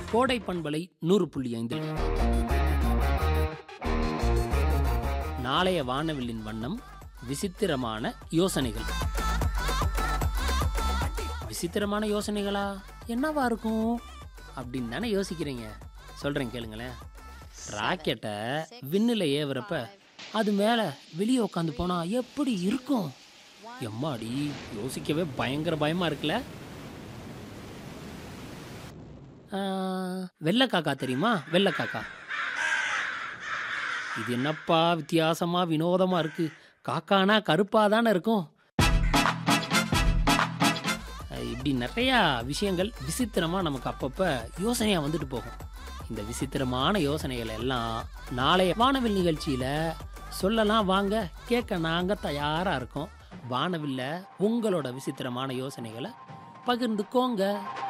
கோடை பண்பலை நூறு புள்ளி ஐந்து நாளைய வானவில்லின் வண்ணம் விசித்திரமான யோசனைகள் விசித்திரமான யோசனைகளா என்னவா இருக்கும் அப்படின்னு தானே யோசிக்கிறீங்க சொல்றேன் கேளுங்களேன் ராக்கெட்டை விண்ணில் ஏவுறப்ப அது மேலே வெளியே உட்காந்து போனா எப்படி இருக்கும் எம்மாடி யோசிக்கவே பயங்கர பயமா இருக்குல்ல ஆ, வெள்ளைக்காக்கா தெரியுமா வெள்ளைக்காக்கா இது என்னப்பா வித்தியாசமா வினோதமா இருக்கு காக்கானா கருப்பா தானே இருக்கும் அஹ் இப்படி நிறையா விஷயங்கள் விசித்திரமா நமக்கு அப்பப்ப யோசனையா வந்துட்டு போகும் இந்த விசித்திரமான யோசனைகள் எல்லாம் நாளைய வானவில் நிகழ்ச்சியில சொல்லலாம் வாங்க கேட்க நாங்க தயாரா இருக்கோம் வானவில்ல உங்களோட விசித்திரமான யோசனைகளை பகிர்ந்துக்கோங்க